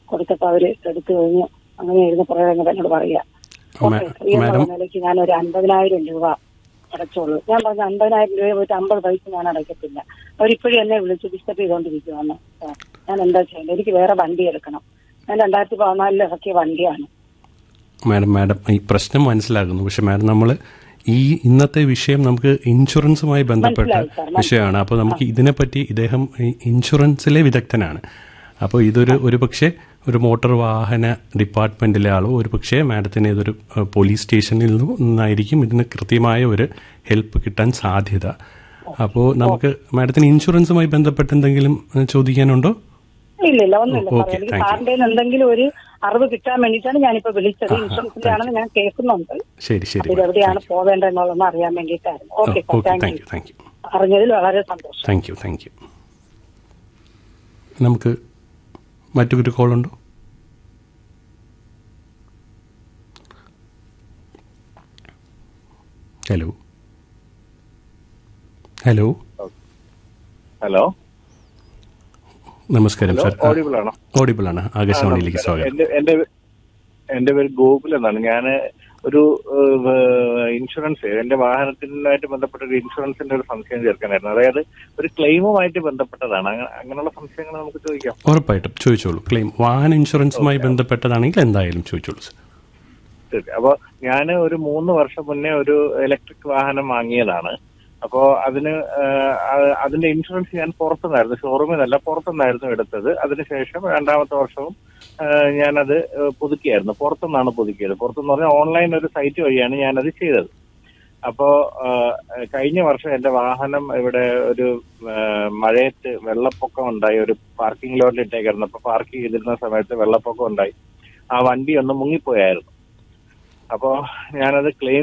കൊടുത്തപ്പോ അവര് എടുത്തു കഴിഞ്ഞ് അങ്ങനെയായിരുന്നു കുറെ കഴിഞ്ഞപ്പോൾ എന്നോട് പറയാ മേ- ഫ്രീ എന്നുള്ള മാഡം നിലയ്ക്ക് ഞാൻ ഒരു അൻപതിനായിരം രൂപ അടച്ചോളൂ ഞാൻ പറഞ്ഞ അൻപതിനായിരം രൂപ പോയിട്ട് അമ്പത് പൈസ ഞാൻ അടയ്ക്കത്തില്ല അവരിപ്പോഴും എന്നെ വിളിച്ച് ഡിസ്റ്റർബ് ചെയ്തുകൊണ്ടിരിക്കുവാണ് സാർ, ഞാൻ എന്താ ചെയ്യേണ്ടത് എനിക്ക് വേറെ വണ്ടി എടുക്കണം ഞാൻ രണ്ടായിരത്തി പതിനാലിൽ ഇറക്കിയ വണ്ടിയാണ് മാഡം മാഡം ഈ പ്രശ്നം മനസ്സിലാകുന്നു പക്ഷെ മാഡം നമ്മൾ ഈ ഇന്നത്തെ വിഷയം നമുക്ക് ഇൻഷുറൻസുമായി ബന്ധപ്പെട്ട മനസ്സിലായി, സാർ, മനസ്സിലായി. വിഷയമാണ് അപ്പോൾ നമുക്ക് ഇതിനെപ്പറ്റി ഇദ്ദേഹം ഈ ഇൻഷുറൻസിലെ വിദഗ്ധനാണ് അപ്പോൾ ഇതൊരു ഒരു പക്ഷേ ഒരു മോട്ടോർ വാഹന ഡിപ്പാർട്ട്മെന്റിലെ ആളോ ഒരു പക്ഷേ മാഡത്തിന് ഇതൊരു ഏഹ്, പോലീസ് സ്റ്റേഷനിൽ നിന്നായിരിക്കും ഇതിന് കൃത്യമായ ഒരു ഹെൽപ്പ് കിട്ടാൻ സാധ്യത അപ്പോൾ നമുക്ക് മാഡത്തിന് ഇൻഷുറൻസുമായി ബന്ധപ്പെട്ട് എന്തെങ്കിലും ഏഹ്, ചോദിക്കാനുണ്ടോ ഇല്ല ഇല്ല ഒന്നുമില്ല ഓ, സാർ ഓക്കേ, എനിക്ക് താങ്ക് യു. സാറിന്റെ എന്തെങ്കിലും ഒരു അറിവ് കിട്ടാൻ വേണ്ടിയിട്ടാണ് ഞാനിപ്പോ വിളിച്ചത് ഇൻഷുറൻസിന്റെ ആണെന്ന് ഞാൻ കേൾക്കുന്നുണ്ട് ശരി ശരി ഇത് എവിടെയാണ് പോവേണ്ടതെന്നുള്ളതെന്ന് അറിയാൻ വേണ്ടിയിട്ടായിരുന്നു okay sir okay thank thank you you thank you അറിഞ്ഞതിൽ വളരെ സന്തോഷം താങ്ക് യു താങ്ക് യു നമുക്ക് മറ്റൊരു കോളുണ്ടോ ഹലോ ഹലോ ഹലോ നമസ്കാരം ഹലോ സാർ ഓഡിബിൾ ആണോ ഓഡിബിൾ ആണ് ആകാശവാണിയിലേക്ക് സ്വാഗതം എന്റെ എന്റെ എന്റെ പേര് ഗോകുൽ എന്നാണ് ഞാൻ ഒരു ഏഹ്, ഇൻഷുറൻസ് എന്റെ വാഹനത്തിനായിട്ട് ബന്ധപ്പെട്ട ഒരു ഇൻഷുറൻസിന്റെ ഒരു സംശയം ചേർക്കാനായിരുന്നു അതായത് ഒരു ക്ലെയിമുമായിട്ട് ബന്ധപ്പെട്ടതാണ് അങ്ങ- അങ്ങനെയുള്ള സംശയങ്ങൾ നമുക്ക് ചോദിക്കാം ഉറപ്പായിട്ടും ചോദിച്ചോളൂ ക്ലെയിം വാഹന ഇൻഷുറൻസുമായി ബന്ധപ്പെട്ടതാണെങ്കിൽ എന്തായാലും ചോദിച്ചോളൂ സാർ ശരി. അപ്പൊ ഞാൻ ഒരു മൂന്ന് വർഷം മുന്നേ ഒരു ഇലക്ട്രിക് വാഹനം വാങ്ങിയതാണ് അപ്പോ അതിന് ഏഹ്, അ- അതിന്റെ ഇൻഷുറൻസ് ഞാൻ പുറത്തുനിന്നായിരുന്നു ഷോറൂമിൽ നിന്നല്ല പുറത്തുനിന്നായിരുന്നു എടുത്തത് അതിനുശേഷം രണ്ടാമത്തെ വർഷവും ഏഹ്, ഞാനത് ഏഹ്, പുതുക്കിയായിരുന്നു പുറത്തുനിന്നാണ് പുതുക്കിയത് പുറത്തുനിന്ന് പറഞ്ഞാൽ ഓൺലൈൻ ഒരു സൈറ്റ് വഴിയാണ് ഞാനത് ചെയ്തത് അപ്പോ ഏഹ്, കഴിഞ്ഞ വർഷം എന്റെ വാഹനം ഇവിടെ ഒരു ഏഹ്, മഴയത്ത് വെള്ളപ്പൊക്കം ഉണ്ടായി ഒരു പാർക്കിംഗ് ലോട്ടിൽ ഇട്ടേക്കായിരുന്നു അപ്പൊ പാർക്ക് ചെയ്തിരുന്ന സമയത്ത് വെള്ളപ്പൊക്കം ഉണ്ടായി ആ വണ്ടി ഒന്ന് മുങ്ങിപ്പോയായിരുന്നു അപ്പോ ഞാനത് ക്ലെയിം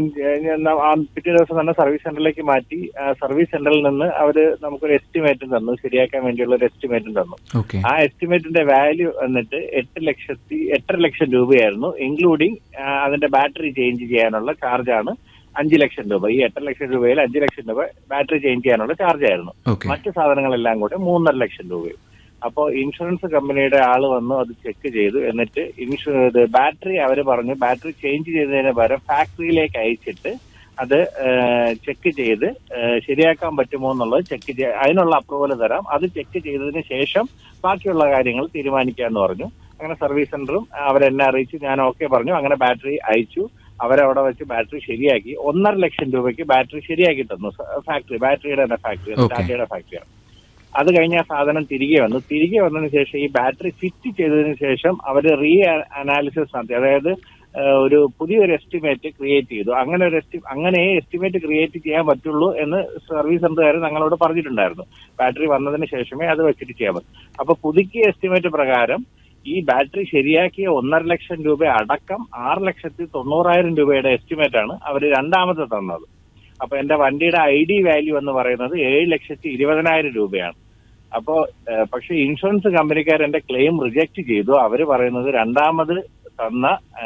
ആ പിറ്റേ ദിവസം തന്നെ സർവീസ് സെന്ററിലേക്ക് മാറ്റി ആ സർവീസ് സെന്ററിൽ നിന്ന് അവര് നമുക്കൊരു എസ്റ്റിമേറ്റും തന്നു ശരിയാക്കാൻ വേണ്ടിയുള്ള ഒരു എസ്റ്റിമേറ്റും തന്നു ഓക്കെ ആ എസ്റ്റിമേറ്റിന്റെ വാല്യൂ വന്നിട്ട് എട്ട് ലക്ഷത്തി എട്ടര ലക്ഷം രൂപയായിരുന്നു ഇൻക്ലൂഡിങ് അതിന്റെ ബാറ്ററി ചേഞ്ച് ചെയ്യാനുള്ള ചാർജാണ് അഞ്ച് ലക്ഷം രൂപ ഈ എട്ടര ലക്ഷം രൂപയിൽ അഞ്ച് ലക്ഷം രൂപ ബാറ്ററി ചേഞ്ച് ചെയ്യാനുള്ള ചാർജ് ആയിരുന്നു ഓക്കെ മറ്റു സാധനങ്ങളെല്ലാം കൂടെ മൂന്നര ലക്ഷം രൂപയും അപ്പോൾ ഇൻഷുറൻസ് കമ്പനിയുടെ ആള് വന്നു അത് ചെക്ക് ചെയ്തു എന്നിട്ട് ഇൻഷു ഇത് ബാറ്ററി അവർ പറഞ്ഞു ബാറ്ററി ചേഞ്ച് ചെയ്തതിന് പകരം ഫാക്ടറിയിലേക്ക് അയച്ചിട്ട് അത് ചെക്ക് ചെയ്ത് ഏഹ്, ശരിയാക്കാൻ പറ്റുമോ എന്നുള്ളത് ചെക്ക് ചെയ്ത് അതിനുള്ള അപ്രൂവൽ തരാം അത് ചെക്ക് ചെയ്തതിന് ശേഷം ബാക്കിയുള്ള കാര്യങ്ങൾ തീരുമാനിക്കാമെന്ന് പറഞ്ഞു അങ്ങനെ സർവീസ് സെന്ററും അവരെന്നെ അറിയിച്ചു ഞാൻ ഓക്കെ പറഞ്ഞു അങ്ങനെ ബാറ്ററി അയച്ചു അവരവിടെ വെച്ച് ബാറ്ററി ശരിയാക്കി ഒന്നര ലക്ഷം രൂപയ്ക്ക് ബാറ്ററി ശരിയാക്കി തന്നു ഫാക്ടറി ബാറ്ററിയുടെ തന്നെ ഫാക്ടറി Okay. ടാറ്റയുടെ ഫാക്ടറിയാണ് അത് കഴിഞ്ഞ ആ സാധനം തിരികെ വന്നു തിരികെ വന്നതിന് ശേഷം ഈ ബാറ്ററി ഫിറ്റ് ചെയ്തതിന് ശേഷം അവർ റീ അനാലിസിസ് നടത്തി അതായത് ഏഹ്, ഒരു പുതിയൊരു എസ്റ്റിമേറ്റ് ക്രിയേറ്റ് ചെയ്തു അങ്ങനെ ഒരു എസ്റ്റി അങ്ങനെ എസ്റ്റിമേറ്റ് ക്രിയേറ്റ് ചെയ്യാൻ പറ്റുള്ളൂ എന്ന് സർവീസ് സെന്ററുകാർ ഞങ്ങളോട് പറഞ്ഞിട്ടുണ്ടായിരുന്നു ബാറ്ററി വന്നതിന് ശേഷമേ അത് വെച്ചിട്ട് ചെയ്യാൻ പറ്റൂ അപ്പൊ പുതുക്കിയ എസ്റ്റിമേറ്റ് പ്രകാരം ഈ ബാറ്ററി ശരിയാക്കിയ ഒന്നര ലക്ഷം രൂപ അടക്കം ആറ് ലക്ഷത്തി തൊണ്ണൂറായിരം രൂപയുടെ എസ്റ്റിമേറ്റ് ആണ് അവർ രണ്ടാമത് തന്നത് അപ്പൊ എന്റെ വണ്ടിയുടെ ഐ ഡി വാല്യൂ എന്ന് പറയുന്നത് ഏഴ് ലക്ഷത്തി ഇരുപതിനായിരം രൂപയാണ് അപ്പോ ഏഹ്, പക്ഷെ ഇൻഷുറൻസ് കമ്പനിക്കാർ എന്റെ ക്ലെയിം റിജക്ട് ചെയ്തു അവര് പറയുന്നത് രണ്ടാമത് തന്ന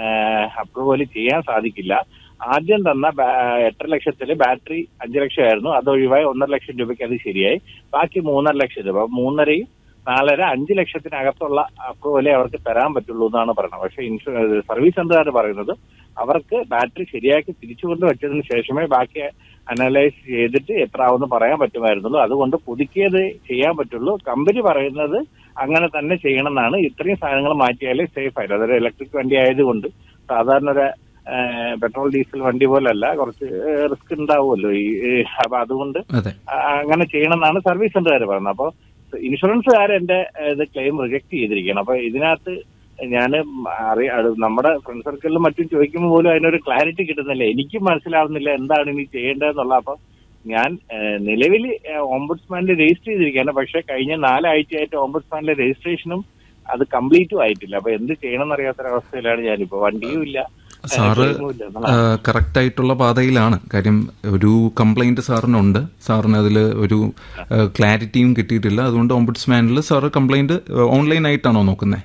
അപ്രൂവൽ ചെയ്യാൻ സാധിക്കില്ല ആദ്യം തന്ന ബാ- എട്ടര ലക്ഷത്തില് ബാറ്ററി അഞ്ചു ലക്ഷമായിരുന്നു അത് ഒഴിവായി ഒന്നര ലക്ഷം രൂപയ്ക്ക് അത് ശരിയായി ബാക്കി മൂന്നര ലക്ഷം രൂപ മൂന്നരയും നാലര അഞ്ച് ലക്ഷത്തിനകത്തുള്ള അപ്രൂവലേ അവർക്ക് തരാൻ പറ്റുള്ളൂ എന്നാണ് പറയുന്നത് പക്ഷെ ഇൻഷുറൻസ് സർവീസ് സെന്ററുകാർ പറയുന്നത് അവർക്ക് ബാറ്ററി ശരിയാക്കി തിരിച്ചു കൊണ്ട് വെച്ചതിന് ശേഷമേ ബാക്കി അനലൈസ് ചെയ്തിട്ട് എത്ര ആവുമെന്ന് പറയാൻ പറ്റുമായിരുന്നുള്ളൂ അതുകൊണ്ട് പുതുക്കിയത് ചെയ്യാൻ പറ്റുള്ളൂ കമ്പനി പറയുന്നത് അങ്ങനെ തന്നെ ചെയ്യണം എന്നാണ് ഇത്രയും സാധനങ്ങൾ മാറ്റിയാലേ സേഫ് ആയിട്ട് അതൊരു ഇലക്ട്രിക് വണ്ടി ആയതുകൊണ്ട് സാധാരണ ഒരു ഏഹ്, പെട്രോൾ ഡീസൽ വണ്ടി പോലല്ല കുറച്ച് റിസ്ക് ഉണ്ടാവുമല്ലോ ഈ ഈ, അപ്പൊ അതുകൊണ്ട് അതെ ആ, അങ്ങനെ ചെയ്യണം എന്നാണ് സർവീസ് സെന്ററുകാർ പറയുന്നത് അപ്പൊ ഇൻഷുറൻസുകാർ എന്റെ ഏഹ്, ഇത് ക്ലെയിം റിജക്ട് ചെയ്തിരിക്കണം അപ്പൊ ഇതിനകത്ത് ഞാൻ അറിയ അത് നമ്മുടെ ഫ്രണ്ട് സർക്കിളിലും മറ്റും ചോദിക്കുമ്പോൾ പോലും അതിനൊരു ക്ലാരിറ്റി കിട്ടുന്നില്ല എനിക്കും മനസ്സിലാവുന്നില്ല എന്താണ് ഇനി ചെയ്യേണ്ടതെന്നുള്ള അപ്പൊ ഞാൻ നിലവിൽ ഓംബുഡ്സ്മാനിൽ രജിസ്റ്റർ ചെയ്തിരിക്കുകയാണ് പക്ഷെ കഴിഞ്ഞ നാലാഴ്ചയായിട്ട് ഓംബുഡ്സ്മാനിലെ രജിസ്ട്രേഷനും അത് കംപ്ലീറ്റും ആയിട്ടില്ല അപ്പൊ എന്ത് ചെയ്യണം എന്നറിയാത്തൊരവസ്ഥയിലാണ് ഞാനിപ്പോ വണ്ടിയും ഇല്ല സാറ് claim ഉം ഇല്ല എന്നുള്ളതാണ്. കറക്റ്റ് ആയിട്ടുള്ള പാതയിലാണ് കാര്യം ഒരു കംപ്ലൈന്റ് സാറിനുണ്ട് സാറിന് അതിൽ ഒരു ക്ലാരിറ്റിയും കിട്ടിയിട്ടില്ല അതുകൊണ്ട് ഓംബുഡ്സ്മാനിൽ സാറ് കംപ്ലൈന്റ് ഓൺലൈൻ ആയിട്ടാണോ നോക്കുന്നത്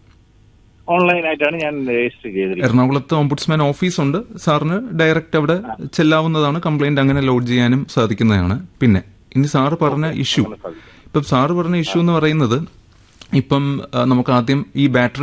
ഓൺലൈനായിട്ടാണ് ഞാൻ രജിസ്റ്റർ ചെയ്തിരിക്കുന്നത് എറണാകുളത്ത് ഓംബുഡ്സ്മാൻ ഓഫീസുണ്ട് സാറിന് ഡയറക്റ്റ് അവിടെ ചെല്ലാവുന്നതാണ് കംപ്ലൈന്റ് അങ്ങനെ ലോഡ് ചെയ്യാനും സാധിക്കുന്നതാണ് പിന്നെ ഇനി സാറ് പറഞ്ഞ ഇഷ്യൂ ഇപ്പം സാറ് പറഞ്ഞ ഇഷ്യൂ എന്ന് പറയുന്നത് ഇപ്പം ആ, നമുക്ക് ആദ്യം ഈ ബാറ്ററി